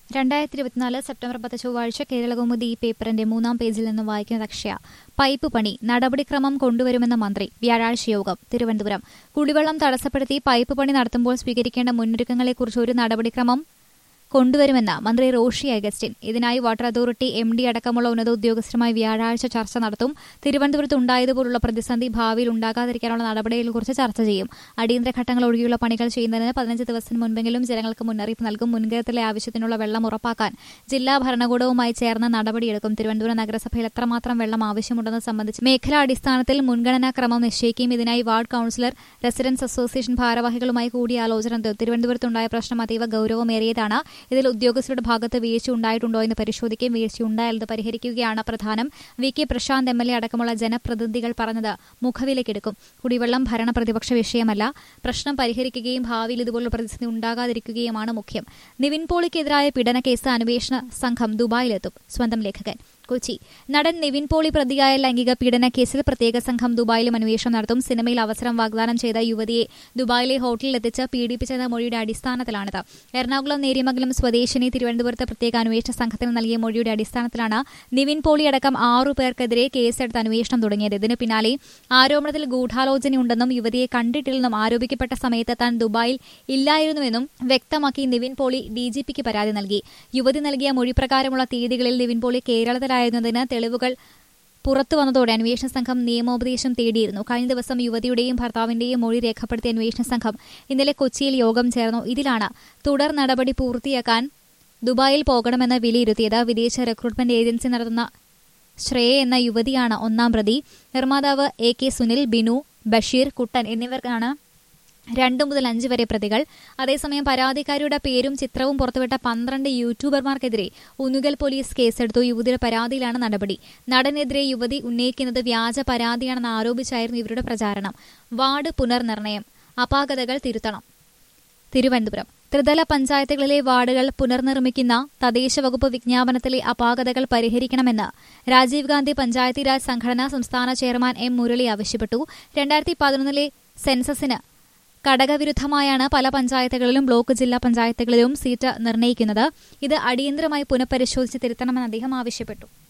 രണ്ടായിരത്തി ഇരുപത്തിനാല് സെപ്റ്റംബർ പത്ത് ചൊവ്വാഴ്ച കേരളകൗമുദി ഈ പേപ്പറിന്റെ മൂന്നാം പേജിൽ നിന്ന് വായിക്കുന്നത് അക്ഷയ പൈപ്പ് പണി നടപടിക്രമം കൊണ്ടുവരുമെന്ന മന്ത്രി വ്യാഴാഴ്ച യോഗം തിരുവനന്തപുരം കുടിവെള്ളം തടസ്സപ്പെടുത്തി പൈപ്പ് പണി നടത്തുമ്പോൾ സ്വീകരിക്കേണ്ട മുന്നൊരുക്കങ്ങളെക്കുറിച്ച് ഒരു നടപടിക്രമം കൊണ്ടുവരുമെന്ന് മന്ത്രി റോഷി അഗസ്റ്റിൻ ഇതിനായി വാട്ടർ അതോറിറ്റി എം ഡി അടക്കമുള്ള ഉന്നത ഉദ്യോഗസ്ഥരുമായി വ്യാഴാഴ്ച ചർച്ച നടത്തും തിരുവനന്തപുരത്ത് ഉണ്ടായതുപോലുള്ള പ്രതിസന്ധി ഭാവിയിൽ ഉണ്ടാകാതിരിക്കാനുള്ള നടപടികളെക്കുറിച്ച് ചർച്ച ചെയ്യും അടിയന്തര ഘട്ടങ്ങൾ ഒഴികെയുള്ള പണികൾ ചെയ്യുന്നതിന് പതിനഞ്ച് ദിവസത്തിന് മുൻപെങ്കിലും ജനങ്ങൾക്ക് മുന്നറിയിപ്പ് നൽകും മുൻകരുതലെ ആവശ്യത്തിനുള്ള വെള്ളം ഉറപ്പാക്കാൻ ജില്ലാ ഭരണകൂടവുമായി ചേർന്ന് നടപടിയെടുക്കും തിരുവനന്തപുരം നഗരസഭയിൽ എത്രമാത്രം വെള്ളം ആവശ്യമുണ്ടെന്ന് സംബന്ധിച്ച് മേഖലാ അടിസ്ഥാനത്തിൽ മുൻഗണനാ ക്രമം നിശ്ചയിക്കുകയും ഇതിനായി വാർഡ് കൌൺസിലർ റെസിഡൻസ് അസോസിയേഷൻ ഭാരവാഹികളുമായി കൂടിയാലോചന നടത്തും തിരുവനന്തപുരത്തുണ്ടായ പ്രശ്നം അതീവ ഗൌരവമേറിയതാണ് ഇതിൽ ഉദ്യോഗസ്ഥരുടെ ഭാഗത്ത് വീഴ്ച ഉണ്ടായിട്ടുണ്ടോ എന്ന് പരിശോധിക്കുകയും വീഴ്ചയുണ്ടായാൽ അത് പരിഹരിക്കുകയാണ് പ്രധാനം V K Prasanth M L A അടക്കമുള്ള ജനപ്രതിനിധികൾ പറഞ്ഞത് മുഖവിലേക്കെടുക്കും കുടിവെള്ളം ഭരണ പ്രതിപക്ഷ വിഷയമല്ല പ്രശ്നം പരിഹരിക്കുകയും ഭാവിയിൽ ഇതുപോലുള്ള പ്രതിസന്ധി ഉണ്ടാകാതിരിക്കുകയുമാണ് മുഖ്യം നിവിൻ പോളിക്കെതിരായ പീഡന കേസ് അന്വേഷണ സംഘം ദുബായിലെത്തും സ്വന്തം ലേഖകൻ കൊച്ചി നടൻ നിവിൻ പോളി പ്രതിയായ ലൈംഗിക പീഡന കേസിൽ പ്രത്യേക സംഘം ദുബായിലും അന്വേഷണം നടത്തും സിനിമയിൽ അവസരം വാഗ്ദാനം ചെയ്ത യുവതിയെ ദുബായിലെ ഹോട്ടലിൽ എത്തിച്ച് പീഡിപ്പിച്ചെന്ന മൊഴിയുടെ അടിസ്ഥാനത്തിലാണിത് എറണാകുളം നേര്യമംഗലം സ്വദേശിനി തിരുവനന്തപുരത്ത് പ്രത്യേക അന്വേഷണ സംഘത്തിന് നൽകിയ മൊഴിയുടെ അടിസ്ഥാനത്തിലാണ് നിവിൻ പോളി അടക്കം ആറു പേർക്കെതിരെ കേസെടുത്ത് അന്വേഷണം തുടങ്ങിയത് ഇതിന് പിന്നാലെ ആരോപണത്തിൽ ഗൂഢാലോചനയുണ്ടെന്നും യുവതിയെ കണ്ടിട്ടില്ലെന്നും ആരോപിക്കപ്പെട്ട സമയത്ത് താൻ ദുബായിൽ ഇല്ലായിരുന്നുവെന്നും വ്യക്തമാക്കി നിവിൻ പോളി ഡിജിപിക്ക് പരാതി നൽകി യുവതി നൽകിയ മൊഴി പ്രകാരമുള്ള തീയതികളിൽ നിവിൻ പോളി കേരളത്തിലായിരുന്നതിന് തെളിവുകൾ പുറത്തു വന്നതോടെ അന്വേഷണ സംഘം നിയമോപദേശം തേടിയിരുന്നു കഴിഞ്ഞ ദിവസം യുവതിയുടെയും ഭർത്താവിന്റെയും മൊഴി രേഖപ്പെടുത്തിയ അന്വേഷണ സംഘം ഇന്നലെ കൊച്ചിയിൽ യോഗം ചേർന്നു ഇതിലാണ് തുടർ നടപടി പൂർത്തിയാക്കാൻ ദുബായിൽ പോകണമെന്ന് വിലയിരുത്തിയത് വിദേശ റിക്രൂട്ട്മെന്റ് ഏജൻസി നടത്തുന്ന ശ്രേയ എന്ന യുവതിയാണ് ഒന്നാം പ്രതി നിർമ്മാതാവ് എ കെ സുനിൽ ബിനു ബഷീർ കുട്ടൻ എന്നിവർക്കാണ് രണ്ടു മുതൽ അഞ്ച് വരെ പ്രതികൾ അതേസമയം പരാതിക്കാരിയുടെ പേരും ചിത്രവും പുറത്തുവിട്ട പന്ത്രണ്ട് യൂട്യൂബർമാർക്കെതിരെ ഉന്നുകൽ പോലീസ് കേസെടുത്തു യുവതിയുടെ പരാതിയിലാണ് നടപടി നടനെതിരെ യുവതി ഉന്നയിക്കുന്നത് വ്യാജ പരാതിയാണെന്ന് ആരോപിച്ചായിരുന്നു ഇവരുടെ പ്രചാരണം വാർഡ് പുനർനിർണയം അപാകതകൾ തിരുത്തണം തിരുവനന്തപുരം ത്രിതല പഞ്ചായത്തുകളിലെ വാർഡുകൾ പുനർനിർമ്മിക്കുന്ന തദ്ദേശ വകുപ്പ് വിജ്ഞാപനത്തിലെ അപാകതകൾ പരിഹരിക്കണമെന്ന് രാജീവ് ഗാന്ധി പഞ്ചായത്തി രാജ് സംഘടനാ സംസ്ഥാന ചെയർമാൻ എം മുരളി ആവശ്യപ്പെട്ടു രണ്ടായിരത്തി പതിനൊന്നിലെ സെൻസസിന് ഘടകവിരുദ്ധമായാണ് പല പഞ്ചായത്തുകളിലും ബ്ലോക്ക് ജില്ലാ പഞ്ചായത്തുകളിലും സീറ്റ് നിർണ്ണയിക്കുന്നത് ഇത് അടിയന്തരമായി പുനഃപരിശോധിച്ച് തിരുത്തണമെന്ന് അദ്ദേഹം ആവശ്യപ്പെട്ടു